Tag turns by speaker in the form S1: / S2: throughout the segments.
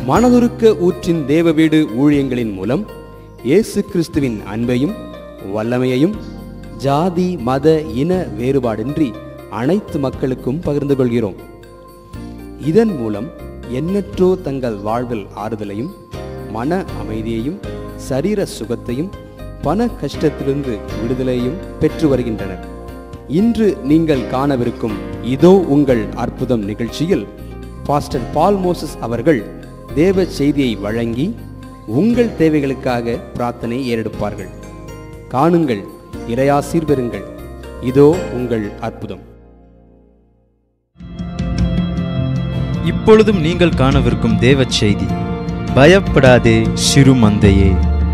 S1: மனதுருக்க ஊற்றின் தேவ வீடு ஊழியங்களின் மூலம் இயேசு கிறிஸ்துவின் அன்பையும் வல்லமையையும் ஜாதி மத இன வேறுபாடின்றி அனைத்து மக்களுக்கும் பகிர்ந்து கொள்கிறோம் இதன் மூலம் எண்ணற்றோ தங்கள் வாழ்வில் ஆறுதலையும் மன அமைதியையும் சரீர சுகத்தையும் பண கஷ்டத்திலிருந்து விடுதலையும் பெற்று வருகின்றனர் இன்று நீங்கள் காணவிருக்கும் இதோ உங்கள் அற்புதம் நிகழ்ச்சியில் பாஸ்டர் பால் மோசஸ் அவர்கள் தேவ செய்தியை வழங்கி உங்கள் தேவைகளுக்காக பிரார்த்தனை ஏறெடுப்பார்கள் காணுங்கள் இறையாசீர் பெறுங்கள் இதோ உங்கள் அற்புதம்
S2: இப்பொழுதும் நீங்கள் காணவிருக்கும் தேவ செய்தி பயப்படாதே சிறு மந்தையே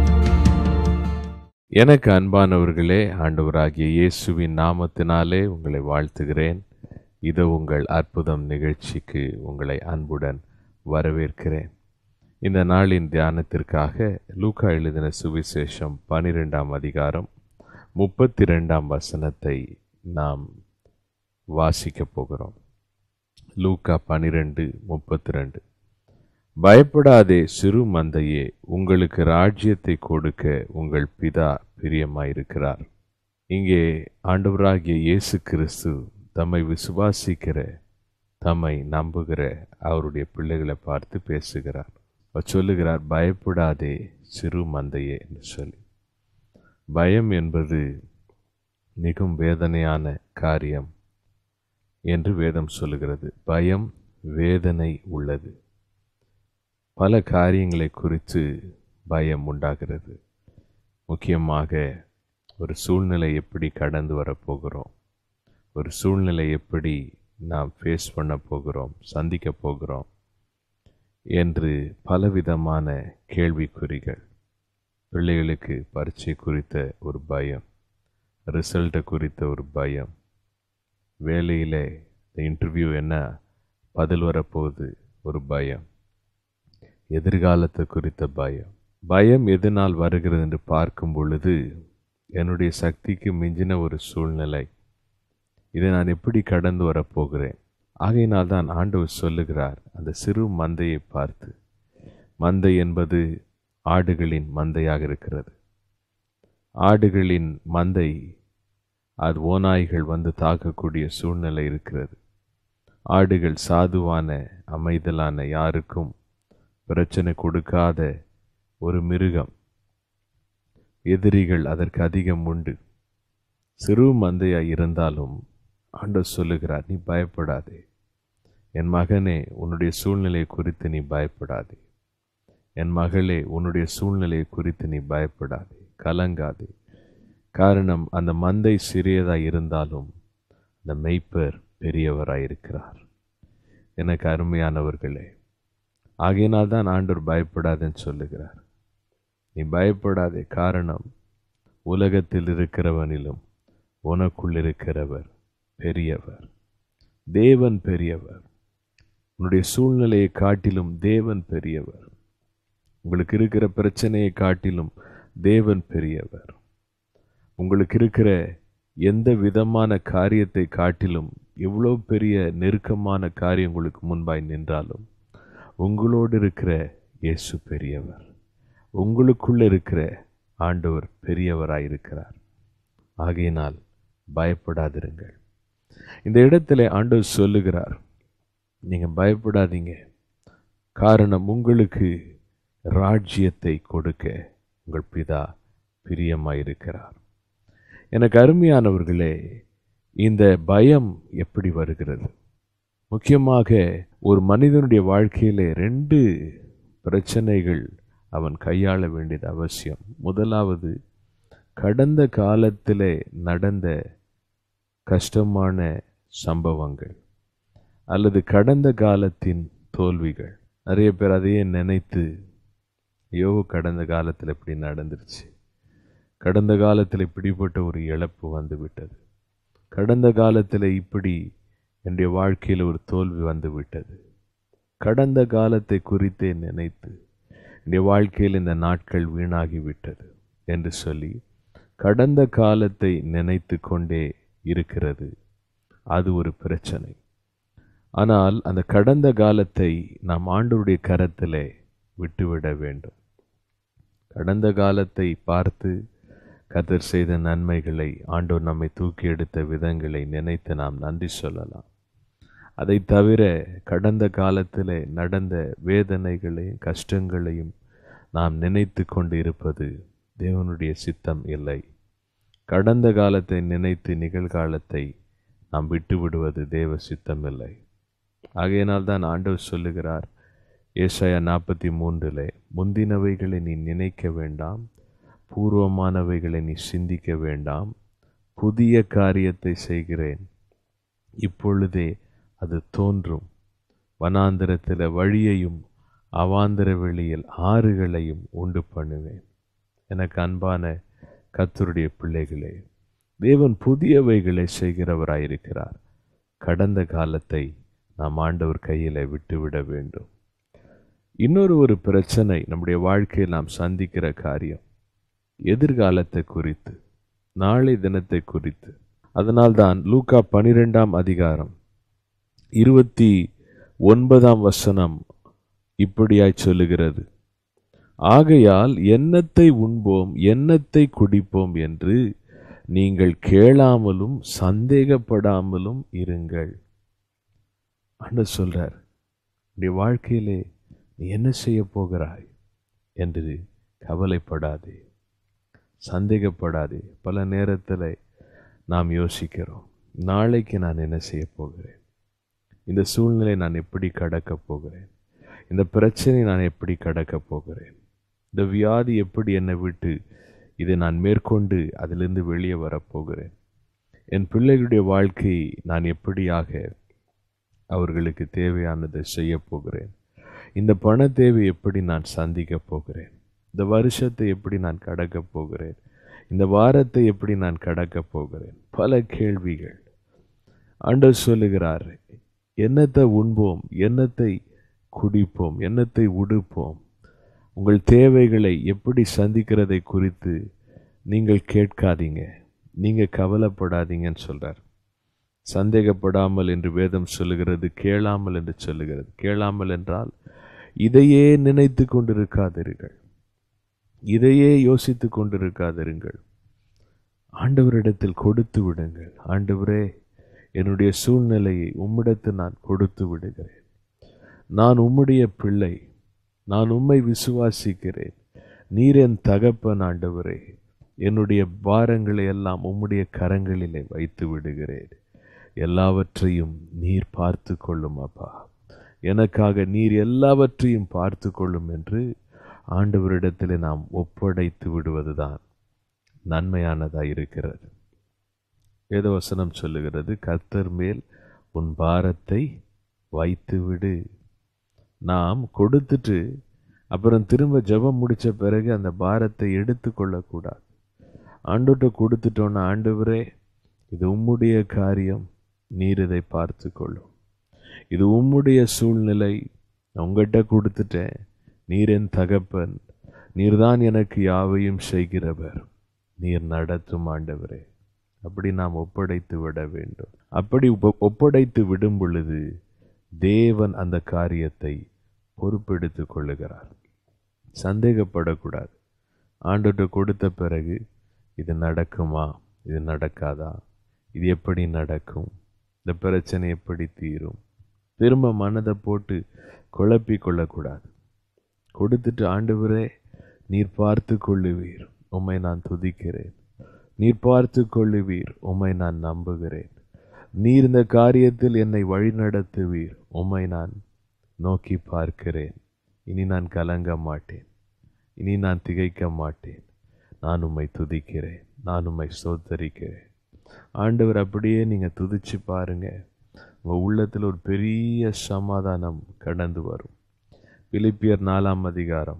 S3: எனக்கு அன்பானவர்களே ஆண்டவராகிய இயேசுவின் நாமத்தினாலே உங்களை வாழ்த்துகிறேன் இது உங்கள் அற்புதம் நிகழ்ச்சிக்கு உங்களை அன்புடன் வரவேற்கிறேன் இந்த நாளின் தியானத்திற்காக லூக்கா எழுதின சுவிசேஷம் பனிரெண்டாம் அதிகாரம் முப்பத்தி ரெண்டாம் வசனத்தை நாம் வாசிக்கப் போகிறோம் லூக்கா பனிரெண்டு முப்பத்தி ரெண்டு பயப்படாதே சிறு மந்தையே உங்களுக்கு ராஜ்யத்தை கொடுக்க உங்கள் பிதா பிரியமாயிருக்கிறார் இங்கே ஆண்டவராகிய இயேசு கிறிஸ்து தம்மை விசுவாசிக்கிற தம்மை நம்புகிற அவருடைய பிள்ளைகளை பார்த்து பேசுகிறார் அவர் சொல்லுகிறார் பயப்படாதே சிறு மந்தையே என்று சொல்லி பயம் என்பது மிகவும் வேதனையான காரியம் என்று வேதம் சொல்லுகிறது பயம் வேதனை உள்ளது பல காரியங்களை குறித்து பயம் உண்டாகிறது முக்கியமாக ஒரு சூழ்நிலை எப்படி கடந்து வரப்போகிறோம் ஒரு சூழ்நிலை எப்படி நாம் ஃபேஸ் பண்ண போகிறோம் சந்திக்க போகிறோம் என்று பலவிதமான கேள்விக்குறிகள் பிள்ளைகளுக்கு பரீட்சை குறித்த ஒரு பயம் ரிசல்ட்டை குறித்த ஒரு பயம் வேலையில் இன்டர்வியூ என்ன பதில் வரப்போகுது ஒரு பயம் எதிர்காலத்தை குறித்த பயம் பயம் எதனால் வருகிறது என்று பார்க்கும் பொழுது என்னுடைய சக்திக்கு மிஞ்சின ஒரு சூழ்நிலை இதை நான் எப்படி கடந்து வரப்போகிறேன் ஆகையினால் தான் ஆண்டவர் சொல்லுகிறார் அந்த சிறு மந்தையை பார்த்து மந்தை என்பது ஆடுகளின் மந்தையாக இருக்கிறது ஆடுகளின் மந்தை அது ஓநாய்கள் வந்து தாக்கக்கூடிய சூழ்நிலை இருக்கிறது ஆடுகள் சாதுவான அமைதலான யாருக்கும் பிரச்சனை கொடுக்காத ஒரு மிருகம் எதிரிகள் அதற்கு அதிகம் உண்டு சிறு மந்தையாய் இருந்தாலும் ஆண்டவர் சொல்லுகிறார் நீ பயப்படாதே என் மகனே உன்னுடைய சூழ்நிலையை குறித்து நீ பயப்படாதே என் மகளே உன்னுடைய சூழ்நிலையை குறித்து நீ பயப்படாதே கலங்காதே காரணம் அந்த மந்தை சிறியதாய் இருந்தாலும் அந்த மெய்ப்பர் பெரியவராய் இருக்கிறார் எனக்கு அருமையானவர்களே ஆகையினால் தான் ஆண்டவர் பயப்படாதேன்னு சொல்லுகிறார் நீ பயப்படாதே காரணம் உலகத்தில் இருக்கிறவனிலும் உனக்குள் இருக்கிறவர் பெரியவர் தேவன் பெரியவர் உன்னுடைய சூழ்நிலையை காட்டிலும் தேவன் பெரியவர் உங்களுக்கு இருக்கிற பிரச்சனையை காட்டிலும் தேவன் பெரியவர் உங்களுக்கு இருக்கிற எந்த விதமான காரியத்தை காட்டிலும் எவ்வளோ பெரிய நெருக்கமான காரியம் உங்களுக்கு முன்பாய் நின்றாலும் உங்களோடு இருக்கிற இயேசு பெரியவர் உங்களுக்குள்ள இருக்கிற ஆண்டவர் பெரியவராயிருக்கிறார் ஆகையினால் பயப்படாதிருங்கள் இந்த இடத்துல ஆண்டவர் சொல்லுகிறார் நீங்கள் பயப்படாதீங்க காரணம் உங்களுக்கு ராஜ்யத்தை கொடுக்க உங்கள் பிதா பிரியமாயிருக்கிறார் எனக்கு அருமையானவர்களே இந்த பயம் எப்படி வருகிறது முக்கியமாக ஒரு மனிதனுடைய வாழ்க்கையிலே ரெண்டு பிரச்சனைகள் அவன் கையாள வேண்டியது அவசியம் முதலாவது கடந்த காலத்திலே நடந்த கஷ்டமான சம்பவங்கள் அல்லது கடந்த காலத்தின் தோல்விகள் நிறைய பேர் அதையே நினைத்து ஐயோ கடந்த காலத்தில் இப்படி நடந்துருச்சு கடந்த காலத்தில் இப்படிப்பட்ட ஒரு இழப்பு வந்து விட்டது கடந்த காலத்தில் இப்படி என்னுடைய வாழ்க்கையில் ஒரு தோல்வி வந்து விட்டது கடந்த காலத்தை குறித்தே நினைத்து என்னுடைய வாழ்க்கையில் இந்த நாட்கள் வீணாகி விட்டது என்று சொல்லி கடந்த காலத்தை நினைத்து கொண்டே இருக்கிறது அது ஒரு பிரச்சனை ஆனால் அந்த கடந்த காலத்தை நாம் ஆண்டவருடைய கரத்திலே விட்டுவிட வேண்டும் கடந்த காலத்தை பார்த்து கத்தர் செய்த நன்மைகளை ஆண்டோர் நம்மை தூக்கி எடுத்த விதங்களை நினைத்து நாம் நன்றி சொல்லலாம் அதை தவிர கடந்த காலத்தில் நடந்த வேதனைகளையும் கஷ்டங்களையும் நாம் நினைத்து கொண்டு இருப்பது தேவனுடைய சித்தம் இல்லை கடந்த காலத்தை நினைத்து நிகழ்காலத்தை நாம் விட்டு விடுவது தேவ சித்தம் இல்லை ஆகையினால் தான் ஆண்டவர் சொல்லுகிறார் ஏசாயா நாற்பத்தி மூன்றில் முந்தினவைகளை நீ நினைக்க வேண்டாம் பூர்வமானவைகளை நீ சிந்திக்க வேண்டாம் புதிய காரியத்தை செய்கிறேன் இப்பொழுதே அது தோன்றும் வனாந்திரத்தில் வழியையும் அவாந்திர வெளியில் ஆறுகளையும் உண்டு பண்ணுவேன் எனக்கு அன்பான கத்தருடைய பிள்ளைகளே தேவன் புதியவைகளை செய்கிறவராயிருக்கிறார் கடந்த காலத்தை நாம் ஆண்டவர் கையில் விட்டுவிட வேண்டும் இன்னொரு ஒரு பிரச்சனை நம்முடைய வாழ்க்கையில் நாம் சந்திக்கிற காரியம் எதிர்காலத்தை குறித்து நாளை தினத்தை குறித்து அதனால்தான் லூக்கா பனிரெண்டாம் அதிகாரம் இருபத்தி ஒன்பதாம் வசனம் இப்படியாய் சொல்லுகிறது ஆகையால் எண்ணத்தை உண்போம் எண்ணத்தை குடிப்போம் என்று நீங்கள் கேளாமலும் சந்தேகப்படாமலும் இருங்கள் அண்ணன் சொல்றார் உன்னுடைய வாழ்க்கையிலே நீ என்ன செய்ய போகிறாய் என்று கவலைப்படாதே சந்தேகப்படாதே பல நேரத்தில் நாம் யோசிக்கிறோம் நாளைக்கு நான் என்ன செய்ய போகிறேன் இந்த சூழ்நிலை நான் எப்படி கடக்கப் போகிறேன் இந்த பிரச்சனை நான் எப்படி கடக்கப் போகிறேன் இந்த வியாதி எப்படி என்னை விட்டு இதை நான் மேற்கொண்டு அதிலிருந்து வெளியே வரப்போகிறேன் என் பிள்ளைகளுடைய வாழ்க்கை நான் எப்படியாக அவர்களுக்கு தேவையானதை செய்ய போகிறேன் இந்த பண தேவை எப்படி நான் சந்திக்க போகிறேன் இந்த வருஷத்தை எப்படி நான் கடக்க போகிறேன் இந்த வாரத்தை எப்படி நான் கடக்க போகிறேன் பல கேள்விகள் ஆண்டவர் சொல்லுகிறார் என்னத்தை உண்போம் என்னத்தை குடிப்போம் என்னத்தை உடுப்போம் உங்கள் தேவைகளை எப்படி சந்திக்கிறதை குறித்து நீங்கள் கேட்காதீங்க நீங்கள் கவலைப்படாதீங்கன்னு சொல்கிறார் சந்தேகப்படாமல் என்று வேதம் சொல்லுகிறது கேளாமல் என்று சொல்லுகிறது கேளாமல் என்றால் இதையே நினைத்து கொண்டிருக்காதீர்கள் இதையே யோசித்து கொண்டிருக்காதிருங்கள் ஆண்டவரிடத்தில் கொடுத்து விடுங்கள் ஆண்டவரே என்னுடைய சூழ்நிலையை உம்மிடத்தில் நான் கொடுத்து விடுகிறேன் நான் உம்முடைய பிள்ளை நான் உம்மை விசுவாசிக்கிறேன் நீர் என் தகப்பன் ஆண்டவரே என்னுடைய பாரங்களை எல்லாம் உம்முடைய கரங்களிலே வைத்து விடுகிறேன் எல்லாவற்றையும் நீர் பார்த்து கொள்ளும் அப்பா எனக்காக நீர் எல்லாவற்றையும் பார்த்து கொள்ளும் என்று ஆண்டவரிடத்தில் நாம் ஒப்படைத்து விடுவதுதான் நன்மையானதாக இருக்கிறது வேதவசனம் சொல்லுகிறது கர்த்தர் மேல் உன் பாரத்தை வைத்து விடு நாம் கொடுத்துட்டு அப்புறம் திரும்ப ஜெபம் முடிச்ச பிறகு அந்த பாரத்தை எடுத்து கொள்ளக்கூடாது ஆண்டோட்ட கொடுத்துட்டோன்னா ஆண்டவரே இது உம்முடைய காரியம் நீர் இதை பார்த்து கொள்ளும் இது உம்முடைய சூழ்நிலை நான் உங்கள்கிட்ட கொடுத்துட்டேன் நீர் என் தகப்பன் நீர்தான் எனக்கு யாவையும் செய்கிறவர் நீர் நடத்தும் ஆண்டவரே அப்படி நாம் ஒப்படைத்து விட வேண்டும் அப்படி ஒப்ப- ஒப்படைத்து விடும் பொழுது தேவன் அந்த காரியத்தை பொறுப்பெடுத்துக் கொள்ளுகிறார் சந்தேகப்படக்கூடாது ஆண்டோட்ட கொடுத்த பிறகு இது நடக்குமா இது நடக்காதா இது எப்படி நடக்கும் இந்த பிரச்சனை எப்படி தீரும் திரும்ப மனதை போட்டு குழப்பி கொள்ளக்கூடாது கொடுத்துட்டு ஆண்டவரே நீர் பார்த்து கொள்ளுவீர் உம்மை நான் துதிக்கிறேன் நீர் பார்த்து கொள்ளுவீர் உம்மை நான் நம்புகிறேன் நீர் இந்த காரியத்தில் என்னை வழிநடத்துவீர் உம்மை நான் நோக்கி பார்க்கிறேன் இனி நான் கலங்க மாட்டேன் இனி நான் திகைக்க மாட்டேன் நான் உம்மை துதிக்கிறேன் நான் உம்மை ஸ்தோத்தரிக்கிறேன் ஆண்டவர் அப்படியே நீங்கள் துதிச்சு பாருங்க உங்கள் உள்ளத்தில் ஒரு பெரிய சமாதானம் கடந்து வரும் பிலிப்பியர் நாலாம் அதிகாரம்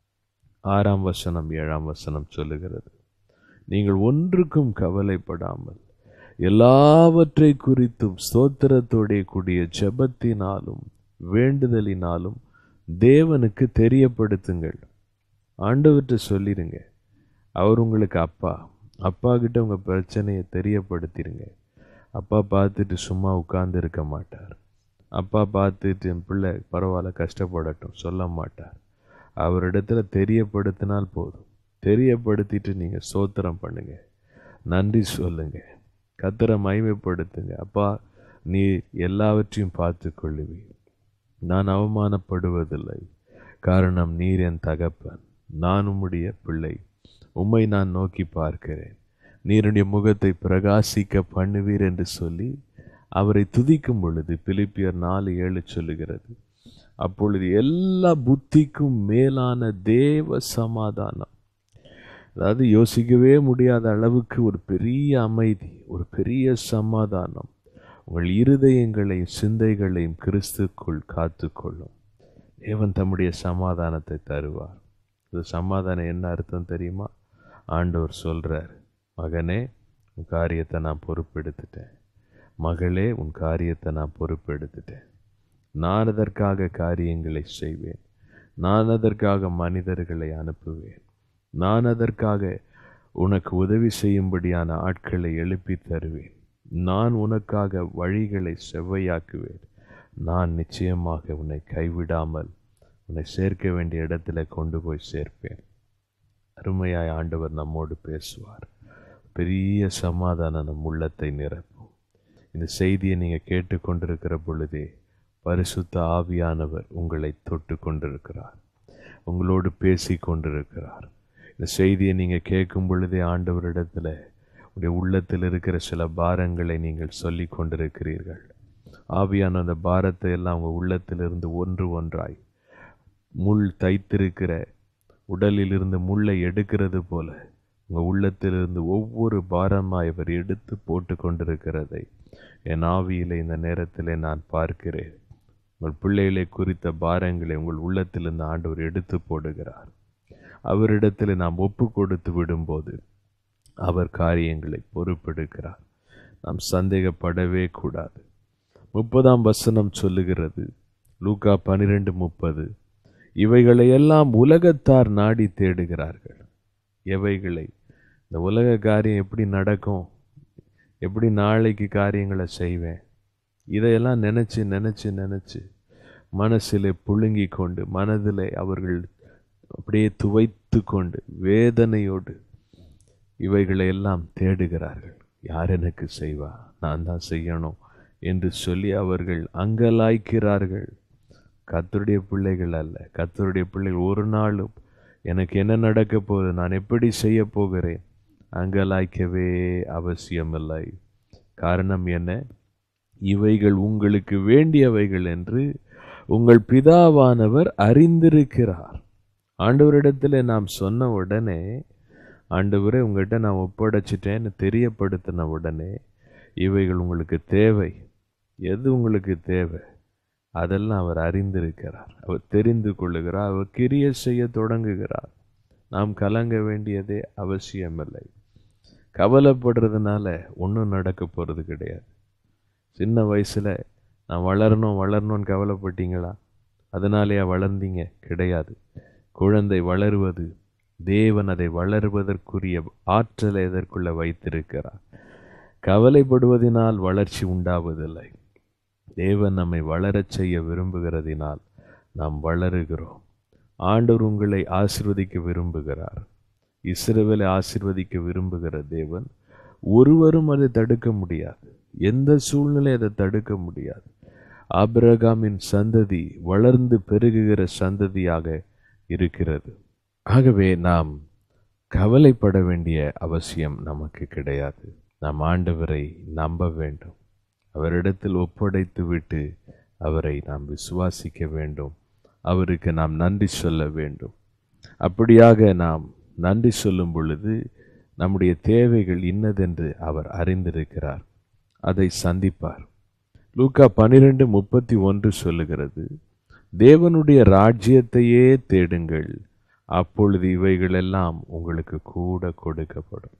S3: ஆறாம் வசனம் ஏழாம் வசனம் சொல்லுகிறது நீங்கள் ஒன்றுக்கும் கவலைப்படாமல் எல்லாவற்றை குறித்தும் ஸ்தோத்திரத்தோடே கூடிய ஜெபத்தினாலும் வேண்டுதலினாலும் தேவனுக்கு தெரியப்படுத்துங்கள் ஆண்டவர்கிட்ட சொல்லிடுங்க அவர் உங்களுக்கு அப்பா அப்பா கிட்ட உங்க பிரச்சனையை தெரியப்படுத்திடுங்க அப்பா பார்த்துட்டு சும்மா உட்கார்ந்து இருக்க மாட்டார் அப்பா பார்த்துட்டு என் பிள்ளை பரவாயில்ல கஷ்டப்படட்டும் சொல்ல மாட்டார் அவரிடத்துல தெரியப்படுத்தினால் போதும் தெரியப்படுத்திட்டு நீங்கள் சோத்திரம் பண்ணுங்க நன்றி சொல்லுங்க கத்தரை மகிமைப்படுத்துங்க அப்பா நீ எல்லாவற்றையும் பார்த்து கொள்ளுவீர் நான் அவமானப்படுவதில்லை காரணம் நீர் என் தகப்பன் நான் உம்முடைய பிள்ளை உம்மை நான் நோக்கி பார்க்கிறேன் நீருடைய முகத்தை பிரகாசிக்க பண்ணுவீர் என்று சொல்லி அவரை துதிக்கும் பொழுது பிலிப்பியர் நாலு ஏழு சொல்லுகிறது அப்பொழுது எல்லா புத்திக்கும் மேலான தேவ சமாதானம் அதாவது யோசிக்கவே முடியாத அளவுக்கு ஒரு பெரிய அமைதி ஒரு பெரிய சமாதானம் உங்கள் இருதயங்களையும் சிந்தைகளையும் கிறிஸ்துக்குள் காத்துக்கொள்ளும் தேவன் தம்முடைய சமாதானத்தை தருவார் இது சமாதானம் என்ன அர்த்தம் தெரியுமா ஆண்டவர் சொல்றார் மகனே உன் காரியத்தை நான் பொறுப்பெடுத்துட்டேன் மகளே உன் காரியத்தை நான் பொறுப்பெடுத்துட்டேன் நான் அதற்காக காரியங்களை செய்வேன் நான் அதற்காக மனிதர்களை அனுப்புவேன் நான் அதற்காக உனக்கு உதவி செய்யும்படியான ஆட்களை எழுப்பி தருவேன் நான் உனக்காக வழிகளை செவ்வையாக்குவேன் நான் நிச்சயமாக உன்னை கைவிடாமல் உன்னை சேர்க்க வேண்டிய இடத்துல கொண்டு போய் சேர்ப்பேன் அருமையாய் ஆண்டவர் நம்மோடு பேசுவார் பெரிய சமாதானம் நம் உள்ளத்தை நிரப்பும் இந்த செய்தியை நீங்கள் கேட்டுக்கொண்டிருக்கிற பொழுதே பரிசுத்த ஆவியானவர் உங்களை தொட்டு கொண்டிருக்கிறார் உங்களோடு பேசி கொண்டிருக்கிறார் இந்த செய்தியை நீங்கள் கேட்கும் பொழுதே ஆண்டவரிடத்துல உடைய உள்ளத்தில் இருக்கிற சில பாரங்களை நீங்கள் சொல்லி கொண்டிருக்கிறீர்கள் ஆவியான அந்த பாரத்தை எல்லாம் உங்கள் உள்ளத்திலிருந்து ஒன்று ஒன்றாய் முள் தைத்திருக்கிற உடலிலிருந்து முள்ளை எடுக்கிறது போல உங்கள் உள்ளத்திலிருந்து ஒவ்வொரு பாரமாய் அவர் எடுத்து போட்டு கொண்டிருக்கிறதை என் ஆவியிலே இந்த நேரத்திலே நான் பார்க்கிறேன் உங்கள் பிள்ளைகளை குறித்த பாரங்களை உங்கள் உள்ளத்திலிருந்து ஆண்டவர் எடுத்து போடுகிறார் அவரிடத்தில் நாம் ஒப்பு கொடுத்து விடும்போது அவர் காரியங்களை பொறுப்பெடுக்கிறார் நாம் சந்தேகப்படவே கூடாது முப்பதாம் வசனம் சொல்லுகிறது லூக்கா பனிரெண்டு முப்பது இவைகளையெல்லாம் உலகத்தார் நாடி தேடுகிறார்கள் எவைகளை இந்த உலக காரியம் எப்படி நடக்கும் எப்படி நாளைக்கு காரியங்களை செய்வேன் இதையெல்லாம் நினச்சி நினச்சி நினச்சி மனசிலே புழுங்கி கொண்டு மனதிலே அவர்கள் அப்படியே துவைத்து கொண்டு வேதனையோடு இவைகளை எல்லாம் தேடுகிறார்கள் யார் எனக்கு செய்வா நான் தான் செய்யணும் என்று சொல்லி அவர்கள் அங்கலாய்க்கிறார்கள் கத்தருடைய பிள்ளைகள் அல்ல கத்தருடைய பிள்ளைகள் ஒரு நாளும் எனக்கு என்ன நடக்க போகுது நான் எப்படி செய்ய போகிறேன் அங்கலாய்க்கவே அவசியமில்லை காரணம் என்ன இவைகள் உங்களுக்கு வேண்டியவைகள் என்று உங்கள் பிதாவானவர் அறிந்திருக்கிறார் ஆண்டவரிடத்தில் நாம் சொன்ன உடனே ஆண்டவரே உங்கள்கிட்ட நான் ஒப்படைச்சிட்டேன்னு தெரியப்படுத்தின உடனே இவைகள் உங்களுக்கு தேவை எது உங்களுக்கு தேவை அதெல்லாம் அவர் அறிந்திருக்கிறார் அவர் தெரிந்து கொள்ளுகிறார் அவர் கிரிய செய்ய தொடங்குகிறார் நாம் கலங்க வேண்டியதே அவசியமில்லை கவலைப்படுறதுனால ஒன்றும் நடக்க போகிறது கிடையாது சின்ன வயசில் நான் வளரணும் வளரணும்னு கவலைப்பட்டீங்களா அதனாலேயா வளர்ந்தீங்க கிடையாது குழந்தை வளருவது தேவன் அதை வளருவதற்குரிய ஆற்றலை எதற்குள்ள வைத்திருக்கிறார் கவலைப்படுவதனால் வளர்ச்சி உண்டாவதில்லை தேவன் நம்மை வளரச் செய்ய விரும்புகிறதினால் நாம் வளருகிறோம் ஆண்டவர் உங்களை ஆசிர்வதிக்க விரும்புகிறார் இஸ்ரவேலை ஆசிர்வதிக்க விரும்புகிற தேவன் ஒருவரும் அதை தடுக்க முடியாது எந்த சூழ்நிலை அதை தடுக்க முடியாது ஆபிரகாமின் சந்ததி வளர்ந்து பெருகுகிற சந்ததியாக இருக்கிறது ஆகவே நாம் கவலைப்பட வேண்டிய அவசியம் நமக்கு கிடையாது நாம் ஆண்டவரை நம்ப வேண்டும் அவரிடத்தில் ஒப்படைத்து விட்டு அவரை நாம் விசுவாசிக்க வேண்டும் அவருக்கு நாம் நன்றி சொல்ல வேண்டும் அப்படியாக நாம் நன்றி சொல்லும் பொழுது நம்முடைய தேவைகள் இன்னதென்று அவர் அறிந்திருக்கிறார் அதை சந்திப்பார் லூக்கா பனிரெண்டு முப்பத்தி ஒன்று சொல்லுகிறது தேவனுடைய ராஜ்யத்தையே தேடுங்கள் அப்பொழுது இவைகளெல்லாம் உங்களுக்கு கூட கொடுக்கப்படும்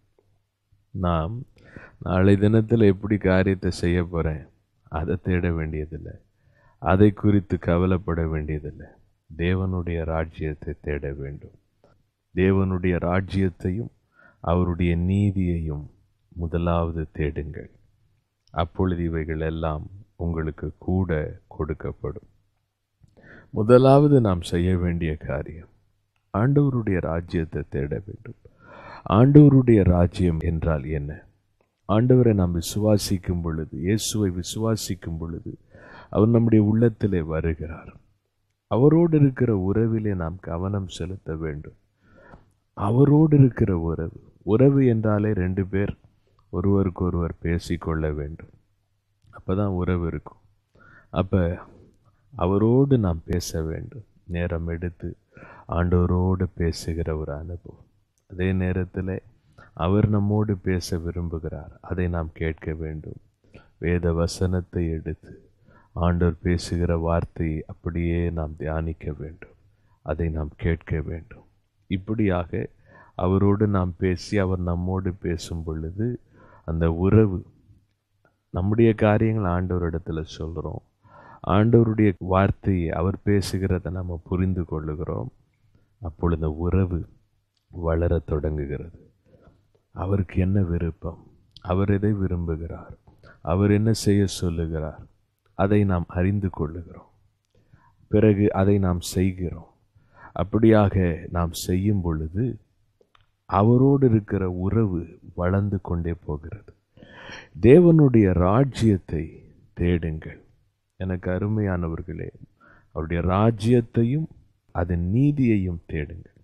S3: நாம் நாளை தினத்தில் எப்படி காரியத்தை செய்ய போகிறேன் அதை தேட வேண்டியதில்லை அதை குறித்து கவலைப்பட வேண்டியதில்லை தேவனுடைய ராஜ்யத்தை தேட வேண்டும் தேவனுடைய ராஜ்யத்தையும் அவருடைய நீதியையும் முதலாவது தேடுங்கள் அப்பொழுது இவைகள் எல்லாம் உங்களுக்கு கூட கொடுக்கப்படும் முதலாவது நாம் செய்ய வேண்டிய காரியம் ஆண்டவருடைய ராஜ்யத்தை தேட வேண்டும் ஆண்டவருடைய ராஜ்யம் என்றால் என்ன ஆண்டவரை நாம் விசுவாசிக்கும் பொழுது இயேசுவை விசுவாசிக்கும் பொழுது அவர் நம்முடைய உள்ளத்திலே வருகிறார் அவரோடு இருக்கிற உறவிலே நாம் கவனம் செலுத்த வேண்டும் அவரோடு இருக்கிற உறவு உறவு என்றாலே ரெண்டு பேர் ஒருவருக்கொருவர் பேசிக்கொள்ள வேண்டும் அப்பதான் உறவு இருக்கும் அப்ப அவரோடு நாம் பேச வேண்டும் நேரம் எடுத்து ஆண்டவரோடு பேசுகிற ஒரு அனுபவம் அதே நேரத்தில் அவர் நம்மோடு பேச விரும்புகிறார் அதை நாம் கேட்க வேண்டும் வேத வசனத்தை எடுத்து ஆண்டவர் பேசுகிற வார்த்தையை அப்படியே நாம் தியானிக்க வேண்டும் அதை நாம் கேட்க வேண்டும் இப்படியாக அவரோடு நாம் பேசி அவர் நம்மோடு பேசும் பொழுது அந்த உறவு நம்முடைய காரியங்கள் ஆண்டவரிடத்துல சொல்கிறோம் ஆண்டவருடைய வார்த்தையை அவர் பேசுகிறத நம்ம புரிந்து கொள்ளுகிறோம் அப்பொழுது உறவு வளரத் தொடங்குகிறது அவருக்கு என்ன விருப்பம் அவர் எதை விரும்புகிறார் அவர் என்ன செய்ய சொல்லுகிறார் அதை நாம் அறிந்து கொள்ளுகிறோம் பிறகு அதை நாம் செய்கிறோம் அப்படியாக நாம் செய்யும் பொழுது அவரோடு இருக்கிற உறவு வளர்ந்து கொண்டே போகிறது தேவனுடைய ராஜ்யத்தை தேடுங்கள் எனக்கு அருமையானவர்களே அவருடைய ராஜ்யத்தையும் அதன் நீதியையும் தேடுங்கள்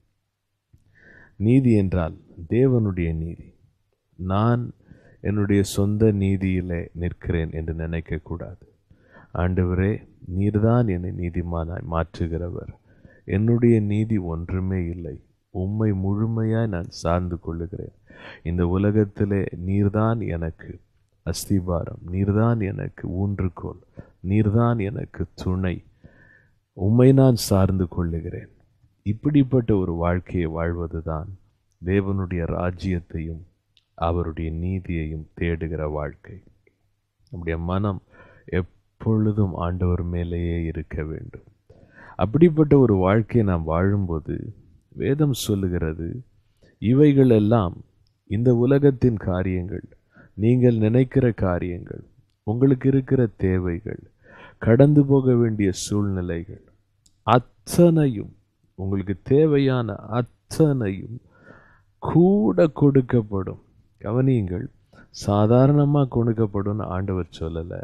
S3: நீதி என்றால் தேவனுடைய நீதி நான் என்னுடைய சொந்த நீதியிலே நிற்கிறேன் என்று நினைக்கக்கூடாது ஆண்டவரே நீர்தான் என்னை நீதிமானாய் மாற்றுகிறவர் என்னுடைய நீதி ஒன்றுமே இல்லை உம்மை முழுமையாய் நான் சார்ந்து கொள்ளுகிறேன் இந்த உலகத்திலே நீர்தான் எனக்கு அஸ்திபாரம் நீர்தான் எனக்கு ஊன்றுகோல் நீர்தான் எனக்கு துணை உம்மை நான் சார்ந்து கொள்ளுகிறேன் இப்படிப்பட்ட ஒரு வாழ்க்கையை வாழ்வதுதான் தேவனுடைய ராஜ்யத்தையும் அவருடைய நீதியையும் தேடுகிற வாழ்க்கை நம்முடைய மனம் எப்பொழுதும் ஆண்டவர் மேலேயே இருக்க வேண்டும் அப்படிப்பட்ட ஒரு வாழ்க்கையை நாம் வாழும்போது வேதம் சொல்லுகிறது இவைகள் எல்லாம் இந்த உலகத்தின் காரியங்கள் நீங்கள் நினைக்கிற காரியங்கள் உங்களுக்கு இருக்கிற தேவைகள் கடந்து போக வேண்டிய சூழ்நிலைகள் அத்தனையும் உங்களுக்கு தேவையான அத்தனையும் கூட கொடுக்கப்படும் கவனியுங்கள் சாதாரணமாக கொடுக்கப்படும் ஆண்டவர் சொல்லலை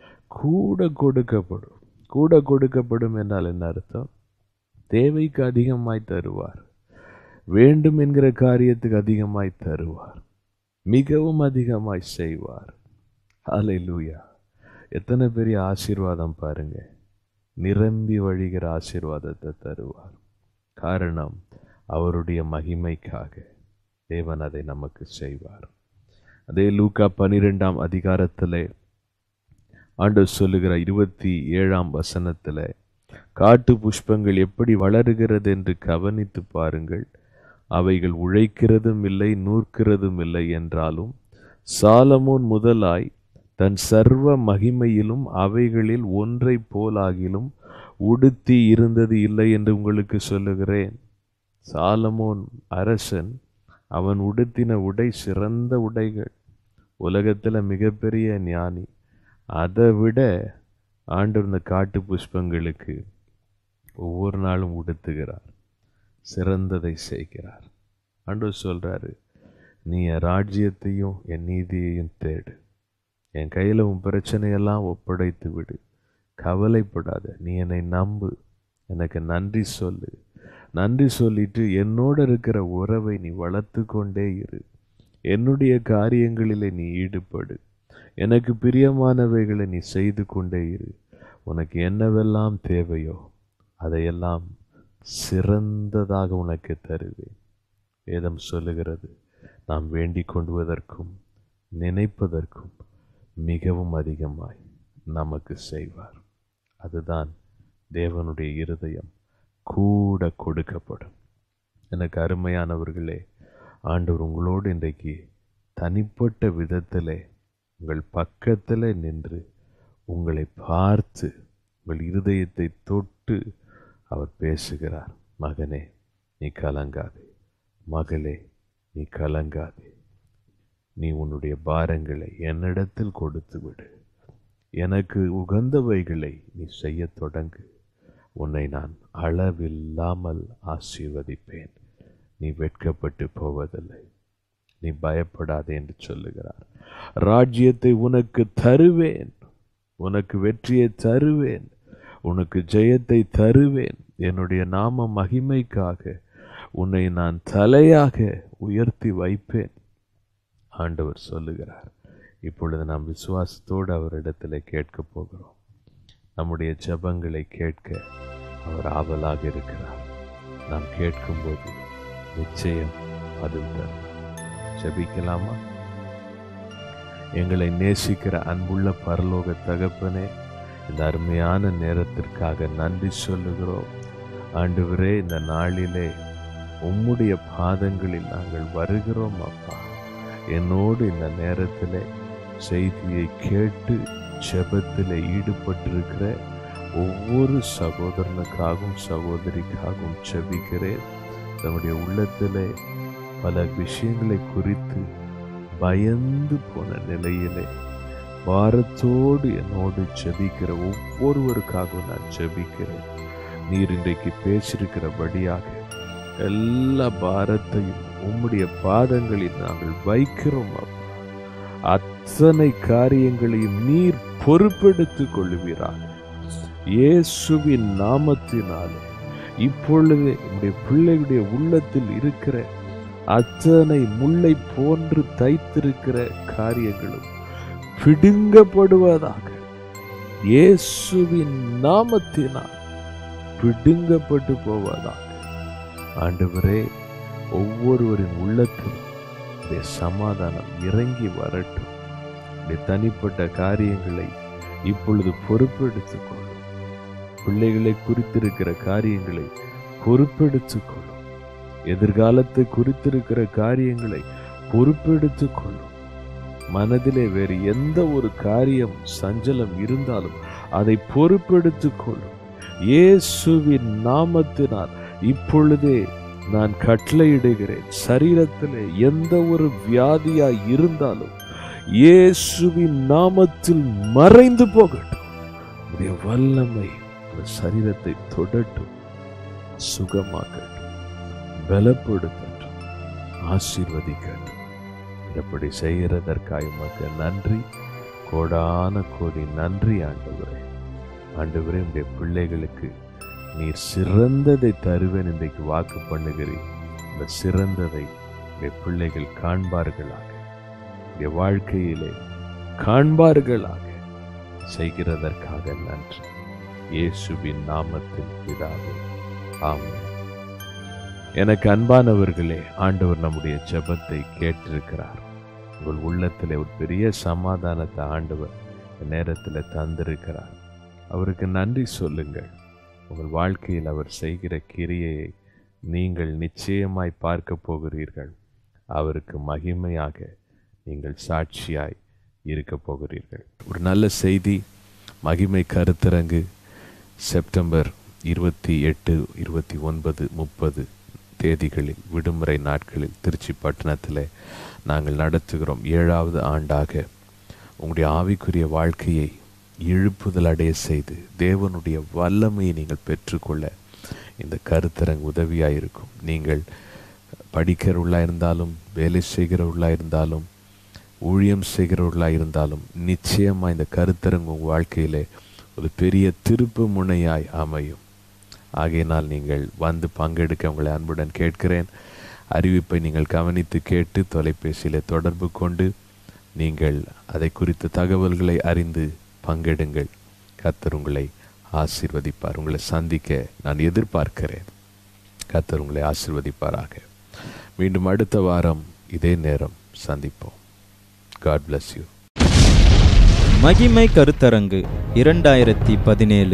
S3: கூட கொடுக்கப்படும் கூட கொடுக்கப்படும் என்றால் என்ன அர்த்தம் தேவைக்கு அதிகமாய் தருவார் வேண்டும் என்கிற காரியத்துக்கு அதிகமாய் தருவார் மிகவும் அதிகமாய் செய்வார் அலை லூயா எத்தனை பெரிய ஆசீர்வாதம் பாருங்க நிரம்பி வழிகிற ஆசீர்வாதத்தை தருவார் காரணம் அவருடைய மகிமைக்காக தேவன் அதை நமக்கு செய்வார் அதே லூக்கா பனிரெண்டாம் அதிகாரத்தில் ஆண்டவர் சொல்லுகிற இருபத்தி ஏழாம் வசனத்தில் காட்டு புஷ்பங்கள் எப்படி வளருகிறது என்று கவனித்து பாருங்கள் அவைகள் உழைக்கிறதும் இல்லை நூற்கிறதும் இல்லை என்றாலும் சாலமோன் முதலாய் தன் சர்வ மகிமையிலும் அவைகளில் ஒன்றை போலாகிலும் உடுத்தி இருந்தது இல்லை என்று உங்களுக்கு சொல்லுகிறேன் சாலமோன் அரசன் அவன் உடுத்தின உடை சிறந்த உடைகள் உலகத்தில் மிகப்பெரிய ஞானி அதை விட ஆண்டவர் இந்த காட்டு புஷ்பங்களுக்கு ஒவ்வொரு நாளும் உடுத்துகிறார் சிறந்ததை செய்கிறார் ஆண்டவர் சொல்றாரு நீ என் ராஜ்யத்தையும் என் நீதியையும் தேடு என் கையில் உன் பிரச்சனையெல்லாம் ஒப்படைத்து விடு கவலைப்படாத நீ என்னை நம்பு எனக்கு நன்றி சொல்லு நன்றி சொல்லிட்டு என்னோட இருக்கிற உறவை நீ வளர்த்து கொண்டே இரு என்னுடைய காரியங்களிலே நீ ஈடுபடு எனக்கு பிரியமானவைகளை நீ செய்து கொண்டே இரு உனக்கு என்னவெல்லாம் தேவையோ அதையெல்லாம் சிறந்ததாக உனக்கு தருவேன் வேதம் சொல்லுகிறது நாம் வேண்டிக் கொண்டுவதற்கும் நினைப்பதற்கும் மிகவும் அதிகமாய் நமக்கு செய்வார் அதுதான் தேவனுடைய இருதயம் கூட கொடுக்கப்படும் எனக்கு அருமையானவர்களே ஆண்டவர் உங்களோடு இன்றைக்கு தனிப்பட்ட விதத்திலே உங்கள் பக்கத்தில் நின்று உங்களை பார்த்து உங்கள் இருதயத்தை தொட்டு அவர் பேசுகிறார் மகனே நீ கலங்காதே மகளே நீ கலங்காதே நீ உன்னுடைய பாரங்களை என்னிடத்தில் கொடுத்து விடு எனக்கு உகந்தவைகளை நீ செய்ய தொடங்கு உன்னை நான் அளவில்லாமல் ஆசீர்வதிப்பேன் நீ வெட்கப்பட்டு போவதில்லை நீ பயப்படாதே என்று சொல்லுகிறார் ராஜ்யத்தை உனக்கு தருவேன் உனக்கு வெற்றியை தருவேன் உனக்கு ஜெயத்தை தருவேன் என்னுடைய நாம மகிமைக்காக உன்னை நான் தலையாக உயர்த்தி வைப்பேன் ஆண்டவர் சொல்லுகிறார் இப்பொழுது நாம் விசுவாசத்தோடு அவரிடத்தில் கேட்கப் போகிறோம் நம்முடைய ஜெபங்களை கேட்க அவர் ஆவலாக இருக்கிறார் நாம் கேட்கும்போது நிச்சயம் பதில் தருவார் ஜெபிக்கலாமா எங்களை நேசிக்கிற அன்புள்ள பரலோக தகப்பனே இந்த அருமையான நேரத்திற்காக நன்றி சொல்லுகிறோம் ஆண்டவரே இந்த நாளிலே உம்முடைய பாதங்களில் நாங்கள் வருகிறோம் அப்பா என்னோடு இந்த நேரத்தில் செய்தியை கேட்டு ஜெபத்தில் ஈடுபட்டிருக்கிற ஒவ்வொரு சகோதரனுக்காகவும் சகோதரிக்காகவும் ஜெபிக்கிறேன் நம்முடைய உள்ளத்திலே பல விஷயங்களை குறித்து பயந்து போன நிலையிலே பாரத்தோடு என்னோடு ஜெபிக்கிற ஒவ்வொருவருக்காகவும் நான் ஜெபிக்கிறேன் நீர் இன்றைக்கு பேசியிருக்கிறபடியாக எல்லா பாரத்தையும் உம்முடைய பாதங்களில் நாங்கள் வைக்கிறோம் அப்பா அத்தனை காரியங்களையும் நீர் பொறுப்பெடுத்துக் கொள்ளுவீராக இயேசுவின் நாமத்தினாலே இப்பொழுது உம்முடைய பிள்ளைகளுடைய உள்ளத்தில் இருக்கிற அத்தனை முல்லை போன்று தைத்திருக்கிற காரியங்களும் பிடுங்கப்படுவதாக இயேசுவின் நாமத்தினால் பிடுங்கப்பட்டு போவதாக ஆண்டவரே ஒவ்வொருவரின் உள்ளத்தில் உடைய சமாதானம் இறங்கி வரட்டும் உடைய தனிப்பட்ட காரியங்களை இப்பொழுது பொறுப்பெடுத்துக் கொள்ளும் பிள்ளைகளை குறித்திருக்கிற காரியங்களை பொறுப்பெடுத்துக் கொள்ளும் எதிர்காலத்தை குறித்திருக்கிற காரியங்களை பொறுப்பெடுத்துக் கொள்ளும் மனதிலே வேறு எந்த ஒரு காரியம் சஞ்சலம் இருந்தாலும் அதை பொறுப்பெடுத்துக் கொள்ளும் இயேசுவின் நாமத்தினால் இப்பொழுதே நான் கட்டளையிடுகிறேன் சரீரத்திலே எந்த ஒரு வியாதியாய் இருந்தாலும் இயேசுவின் நாமத்தில் மறைந்து போகட்டும் உடைய வல்லமை அந்த சரீரத்தை தொடட்டும் சுகமாக்கட்டும் பலப்படுத்தட்டும் ஆசீர்வதிக்கட்டும் இப்படி செய்கிறதற்காக உமக்கு நன்றி கோடான கோடி நன்றி ஆண்டவரே ஆண்டவரே உடைய பிள்ளைகளுக்கு நீர் சிறந்ததை தருவேன் இன்றைக்கு வாக்கு பண்ணுகிறீர் இந்த சிறந்ததை உடைய பிள்ளைகள் காண்பார்களாக உடைய வாழ்க்கையிலே காண்பார்களாக செய்கிறதற்காக நன்றி இயேசுவின் நாமத்தில் பிதாவே ஆமென் எனக்கு அன்பானவர்களே ஆண்டவர் நம்முடைய ஜெபத்தை கேட்டிருக்கிறார் உங்கள் உள்ளத்தில் ஒரு பெரிய சமாதானத்தை ஆண்டவர் இந்த நேரத்தில் தந்திருக்கிறார் அவருக்கு நன்றி சொல்லுங்கள் உங்கள் வாழ்க்கையில் அவர் செய்கிற கிரியையை நீங்கள் நிச்சயமாய் பார்க்க போகிறீர்கள் அவருக்கு மகிமையாக நீங்கள் சாட்சியாய் இருக்க போகிறீர்கள் ஒரு நல்ல செய்தி மகிமை கருத்தரங்கு செப்டம்பர் இருபத்தி எட்டு இருபத்தி ஒன்பது முப்பது தேதிகளில் விடுமுறை நாட்களில் திருச்சி பட்டணத்தில் நாங்கள் நடத்துகிறோம் ஏழாவது ஆண்டாக உங்களுடைய ஆவிக்குரிய வாழ்க்கையை எழுப்புதல் அடைய செய்து தேவனுடைய வல்லமையை நீங்கள் பெற்றுக்கொள்ள இந்த கருத்தரங்கு உதவியாக இருக்கும் நீங்கள் படிக்கிறவர்களாக இருந்தாலும் வேலை செய்கிறவர்களாக இருந்தாலும் ஊழியம் செய்கிறவர்களாக இருந்தாலும் நிச்சயமாக இந்த கருத்தரங்கு உங்கள் வாழ்க்கையிலே ஒரு பெரிய திருப்பு முனையாய் அமையும் ஆகையினால் நீங்கள் வந்து பங்கெடுக்க உங்களை அன்புடன் கேட்கிறேன் அறிவிப்பை நீங்கள் கவனித்து கேட்டு தொலைபேசியில் தொடர்பு கொண்டு நீங்கள் அதை குறித்த தகவல்களை அறிந்து பங்கெடுங்கள் கர்த்தர் உங்களை ஆசீர்வதிப்பார் உங்களை சந்திக்க நான் எதிர்பார்க்கிறேன் கர்த்தர் உங்களை ஆசீர்வதிப்பாராக மீண்டும் அடுத்த வாரம் இதே நேரம் சந்திப்போம் காட் bless யூ
S2: மகிமை கருத்தரங்கு இரண்டாயிரத்தி பதினேழு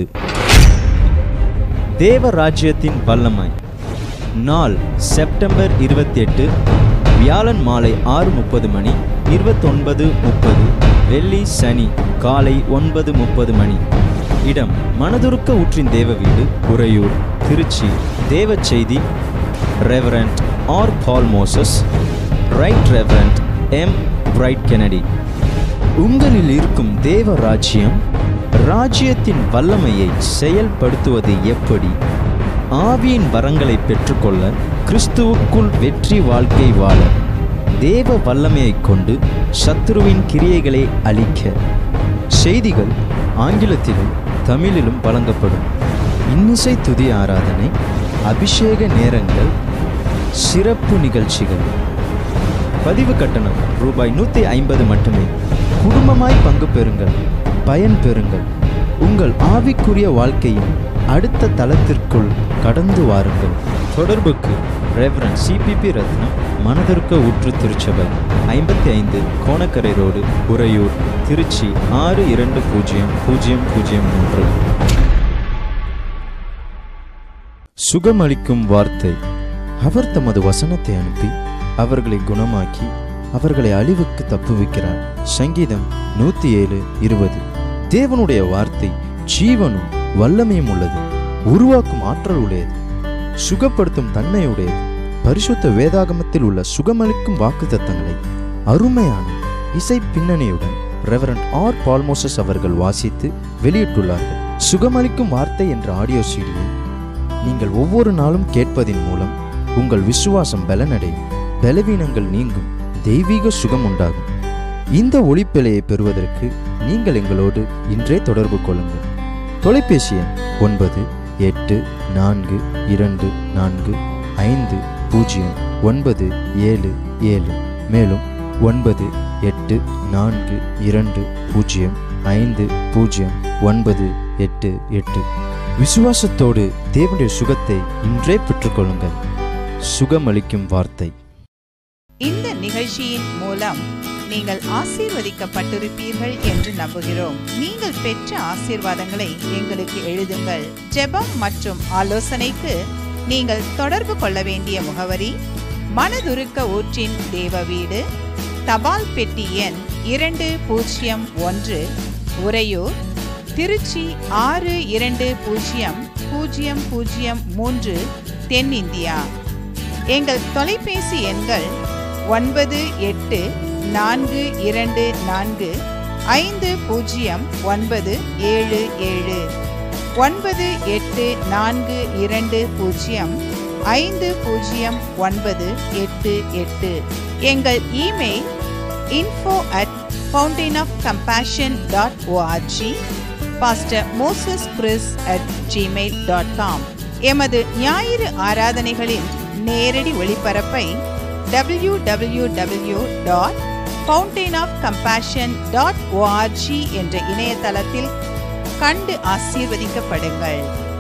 S2: தேவ ராஜ்யத்தின் வல்லமை நாள் செப்டம்பர் இருபத்தி எட்டு வியாழன் மாலை ஆறு முப்பது மணி இருபத்தொன்பது முப்பது வெள்ளி சனி காலை ஒன்பது முப்பது மணி இடம் மனதுருக்க ஊற்றின் தேவ வீடு உறையூர் திருச்சி தேவ செய்தி reverend R Paul Moses right reverend M Bright Kennedy உங்களில் இருக்கும் தேவ ராஜ்யம் ராஜ்யத்தின் வல்லமையை செயல்படுத்துவது எப்படி ஆவியின் வரங்களை பெற்றுக்கொள்ள கிறிஸ்துவுக்குள் வெற்றி வாழ்க்கை வாழ தேவ வல்லமையைக் கொண்டு சத்துருவின் கிரியைகளை அழிக்க செய்திகள் ஆங்கிலத்திலும் தமிழிலும் வழங்கப்படும் இன்னிசை துதி ஆராதனை அபிஷேக நேரங்கள் சிறப்பு நிகழ்ச்சிகள் பதிவு கட்டணம் ரூபாய் நூற்றி ஐம்பது மட்டுமே குடும்பமாய் பங்கு பெறுங்கள் பயன் பெறுங்கள் உங்கள் ஆவிக்குரிய வாழ்க்கையின் அடுத்த தளத்திற்குள் கடந்து வாருங்கள் தொடர்புக்கு ரெவரன் சிபிபி ரத்னம் மனதிற்க ஊற்று திருச்சபை ஐம்பத்தி ஐந்து கோணக்கரை ரோடு உறையூர் திருச்சி ஆறு இரண்டு பூஜ்ஜியம் பூஜ்ஜியம் பூஜ்ஜியம் மூன்று சுகமளிக்கும் வார்த்தை அவர் தமது வசனத்தை அனுப்பி அவர்களை குணமாக்கி அவர்களை அழிவுக்கு தப்புவிக்கிறார் சங்கீதம் நூத்தி ஏழு இருபது தேவனுடைய வார்த்தை ஜீவனும் வல்லமையும் உள்ளது உருவாக்கும் ஆற்றல் உடையது சுகப்படுத்தும் தன்மையுடையது பரிசுத்த வேதாகமத்தில் உள்ள சுகமளிக்கும் வாக்கு தத்தங்களை அருமையான இசை பின்னணியுடன் ரெவரண்ட் ஆர் பால்மோசஸ் அவர்கள் வாசித்து வெளியிட்டுள்ளார்கள் சுகமளிக்கும் வார்த்தை என்ற ஆடியோ சீடியை நீங்கள் ஒவ்வொரு நாளும் கேட்பதின் மூலம் உங்கள் விசுவாசம் பலனடையும் பலவீனங்கள் நீங்கும் தெய்வீக சுகம் உண்டாகும் இந்த ஒளிப்பிழையை பெறுவதற்கு நீங்கள் எங்களோடு இன்றே தொடர்பு கொள்ளுங்கள் தொலைபேசி எண் ஒன்பது எட்டு நான்கு இரண்டு நான்கு ஐந்து பூஜ்ஜியம் ஒன்பது ஏழு ஏழு மேலும் ஒன்பது எட்டு நான்கு இரண்டு பூஜ்ஜியம் ஐந்து பூஜ்ஜியம் ஒன்பது எட்டு எட்டு விசுவாசத்தோடு தேவனுடைய சுகத்தை இன்றே பெற்றுக்கொள்ளுங்கள் சுகமளிக்கும் வார்த்தை
S4: இந்த நிகழ்ச்சியின் மூலம் நீங்கள் ஆசீர்வதிக்கப்பட்டிருப்பீர்கள் என்று நம்புகிறோம் நீங்கள் பெற்ற ஆசீர்வாதங்களை எங்களுக்கு எழுதுங்கள் ஜெபம் மற்றும் ஆலோசனைக்கு நீங்கள் தொடர்பு கொள்ள வேண்டிய முகவரி மனதுருக்க ஊற்றின் தேவ வீடு தபால் பெட்டி எண் இரண்டு பூஜ்ஜியம் ஒன்று உறையூர் திருச்சி ஆறு இரண்டு பூஜ்ஜியம் பூஜ்ஜியம் பூஜ்ஜியம் மூன்று தென்னிந்தியா எங்கள் தொலைபேசி எண்கள் ஒன்பது எட்டு நான்கு இரண்டு நான்கு ஐந்து பூஜ்ஜியம் ஒன்பது ஏழு ஏழு ஒன்பது எட்டு நான்கு இரண்டு பூஜ்ஜியம் ஐந்து பூஜ்ஜியம் ஒன்பது எட்டு எட்டு எங்கள் email info at fountain of compassion dot O R G pastor Moses Chris at Gmail dot com எமது ஞாயிறு ஆராதனைகளின் நேரடி ஒளிபரப்பை W W W dot fountain of compassion dot O R G என்ற இணையதளத்தில் கண்டு ஆசீர்வதிக்கப்படுங்கள்